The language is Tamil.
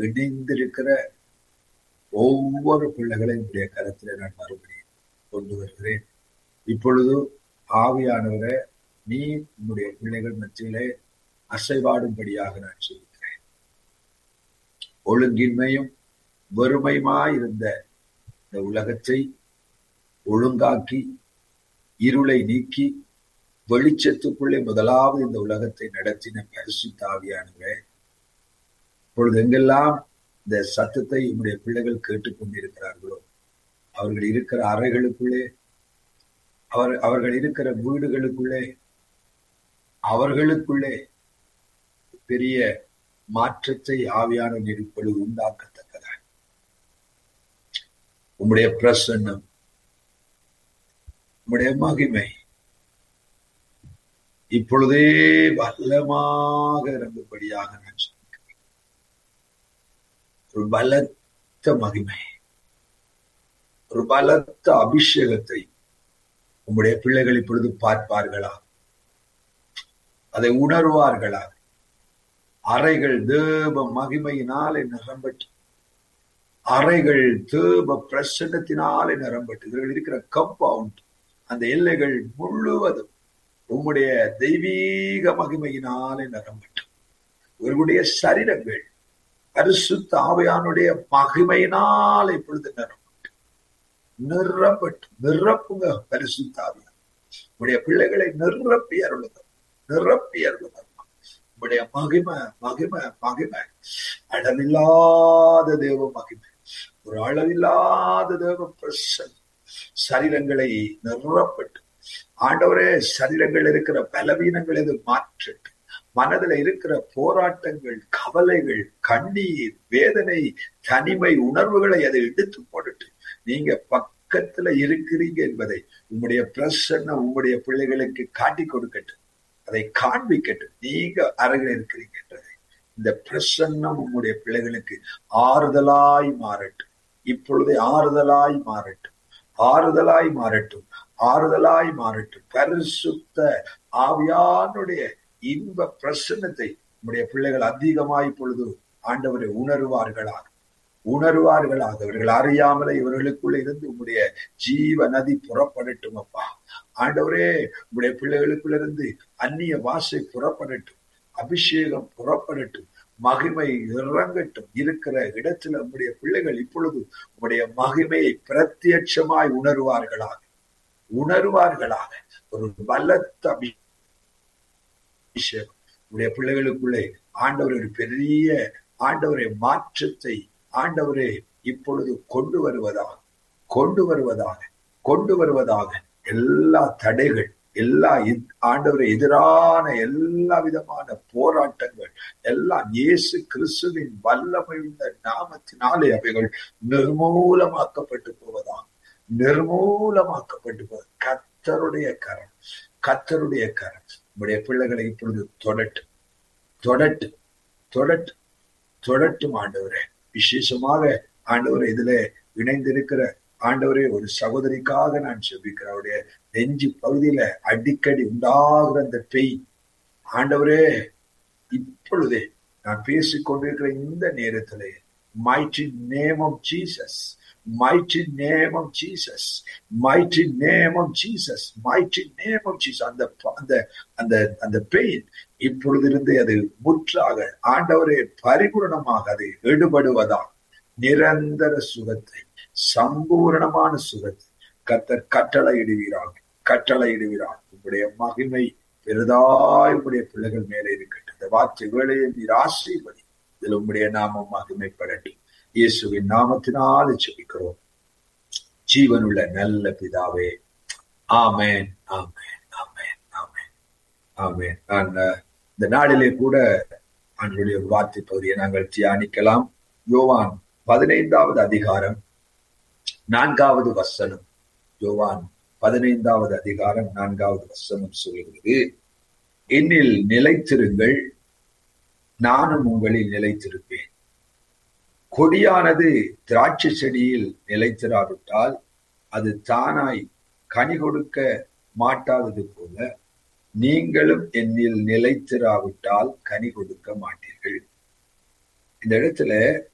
இணைந்திருக்கிற ஒவ்வொரு பிள்ளைகளையும் உடைய கருத்துல நான் மறுபடியும் கொண்டு வருகிறேன் இப்பொழுது ஆவியானவரை நீ உன்னுடைய பிள்ளைகள் மத்தியிலே அசைவாடும்படியாக நான் சொல்கிறேன் ஒழுங்கின்மையும் வெறுமையுமாயிருந்த இந்த உலகத்தை ஒழுங்காக்கி இருளை நீக்கி வெளிச்சத்துக்குள்ளே முதலாவது இந்த உலகத்தை நடத்தின பரிசு தாவியானவரே இப்பொழுது எங்கெல்லாம் இந்த சத்தத்தை உங்களுடைய பிள்ளைகள் கேட்டுக்கொண்டிருக்கிறார்களோ அவர்கள் இருக்கிற அறைகளுக்குள்ளே அவர் அவர்கள் இருக்கிற வீடுகளுக்குள்ளே அவர்களுக்குள்ளே பெரிய மாற்றத்தை ஆவியான இப்பொழுது உண்டாக்கத்தக்கதாக உம்முடைய பிரசன்னம் உம்முடைய மகிமை இப்பொழுதே வல்லமாக இறங்கும்படியாக நான் சொல்கிறேன் ஒரு பலத்த மகிமை ஒரு பலத்த அபிஷேகத்தை உம்முடைய பிள்ளைகள் இப்பொழுது பார்ப்பார்களா அதை உணர்வார்களா அறைகள் தேவ மகிமையினாலே நிரம்பட்டு அறைகள் தேவ பிரசன்னத்தினாலே நிரம்பட்டு இவர்கள் இருக்கிற கம்பவுண்ட் அந்த எல்லைகள் முழுவதும் உம்முடைய தெய்வீக மகிமையினாலே நிரம்பட்டு இவர்களுடைய சரீரங்கள் பரிசுத்த ஆவையானுடைய மகிமையினால் இப்பொழுது நிரம்பட்டு நிரம்பட்டு நிரப்புங்க பரிசுத்த ஆவியான் உடைய பிள்ளைகளை நிரப்பி அருளுங்க நிரப்பி அருளுங்க உடைய மகிமை மகிமை மகிமை அளவில்லாத தேவ மகிமை ஒரு அளவில்லாத தேவ பிரசன் சரீரங்களை நிரப்பட்டு ஆண்டவரே சரீரங்கள் இருக்கிற பலவீனங்கள் எது மாற்றட்டு மனதில் இருக்கிற போராட்டங்கள் கவலைகள் கண்ணீர் வேதனை தனிமை உணர்வுகளை அதை எடுத்து போட்டுட்டு நீங்க பக்கத்துல இருக்கிறீங்க என்பதை உங்களுடைய பிரசன்ன உங்களுடைய பிள்ளைகளுக்கு காட்டி கொடுக்கட்டும் அதை காண்பிக்கட்டும் நீங்க அருகில் இருக்கிறீங்க என்றதை இந்த பிரசன்னம் உங்களுடைய பிள்ளைகளுக்கு ஆறுதலாய் மாறட்டும் இப்பொழுதே ஆறுதலாய் மாறட்டும் ஆறுதலாய் மாறட்டும் ஆறுதலாய் மாறட்டும் பரிசுத்த ஆவியானுடைய இன்ப பிரசன்னத்தை நம்முடைய பிள்ளைகள் அதிகமாய் இப்பொழுது ஆண்டவரை உணர்வார்களாக உணர்வார்களாக இவர்கள் அறியாமலே இவர்களுக்குள்ள இருந்து உங்களுடைய ஜீவ நதி புறப்படட்டும் அப்பா ஆண்டவரே உங்களுடைய பிள்ளைகளுக்குள்ள இருந்து அந்நிய வாசை புறப்படட்டும் அபிஷேகம் புறப்படட்டும் மகிமை இறங்கட்டும் இருக்கிற இடத்துல உங்களுடைய பிள்ளைகள் இப்பொழுது உங்களுடைய மகிமையை பிரத்யட்சமாய் உணர்வார்களாக உணர்வார்களாக ஒரு பலத்த அபிஷேகம் உடைய பிள்ளைகளுக்குள்ளே ஆண்டவர் ஒரு பெரிய ஆண்டவரை மாற்றத்தை ஆண்டவரே இப்பொழுது கொண்டு வருவதாக கொண்டு வருவதாக கொண்டு வருவதாக எல்லா தடைகள் எல்லா ஆண்டவரை எதிரான எல்லா விதமான போராட்டங்கள் எல்லாம் இயேசு கிறிஸ்துவின் வல்லமை உள்ள நாமத்தினாலே அவைகள் நிர்மூலமாக்கப்பட்டு போவதாக நிர்மூலமாக்கப்பட்டு போவது கத்தருடைய கரம் கத்தருடைய கரம் நம்முடைய பிள்ளைகளை இப்பொழுது தொடட்டு தொடட்டு தொடட்டு தொடட்டும் ஆண்டவரே விசேஷமாக ஆண்டவரை இதுல இணைந்திருக்கிற ஆண்டவரே ஒரு சகோதரிக்காக நான் செபிக்கிறேன் அவருடைய நெஞ்சு பகுதியில அடிக்கடி உண்டாகிற அந்த பெயின் ஆண்டவரே இப்பொழுதே நான் பேசிக் கொண்டிருக்கிற இந்த நேரத்திலே mighty name of Jesus mighty name of Jesus mighty name of Jesus mighty name of Jesus அந்த அந்த அந்த அந்த பெயின் இப்பொழுதிருந்து அது முற்றாக ஆண்டவரே பரிபூர்ணமாக அது எடுபடுவதாக நிரந்தர சுகத்தை சம்பூரணமான சுகத்தை கத்தர் கட்டளை இடுவீராக கட்டளை இடுவீராக உங்களுடைய மகிமை பெரிதாய் உங்களுடைய பிள்ளைகள் மேலே இருக்கட்டும் இந்த வார்த்தை வேலையை நீர் ஆசீர்வதி இதில் உங்களுடைய நாமம் மகிமைப்படட்டும் இயேசுவின் நாமத்தினால் ஜெபிக்கிறோம் ஜீவனுள்ள நல்ல பிதாவே ஆமேன் ஆமேன் ஆமேன் ஆமேன் ஆமேன் நான் இந்த நாளிலே கூட அவர்களுடைய வார்த்தை பகுதியை நாங்கள் தியானிக்கலாம் யோவான் பதினைந்தாவது அதிகாரம் நான்காவது வசனம் யோவான் பதினைந்தாவது அதிகாரம் நான்காவது வசனம் சொல்கிறது என்னில் நிலைத்திருங்கள் நானும் உங்களில் நிலைத்திருப்பேன் கொடியானது திராட்சை செடியில் நிலைத்திராவிட்டால் அது தானாய் கனி கொடுக்க மாட்டாதது போல நீங்களும் என்னில் நிலைத்திராவிட்டால் கனி கொடுக்க மாட்டீர்கள் இந்த இடத்துல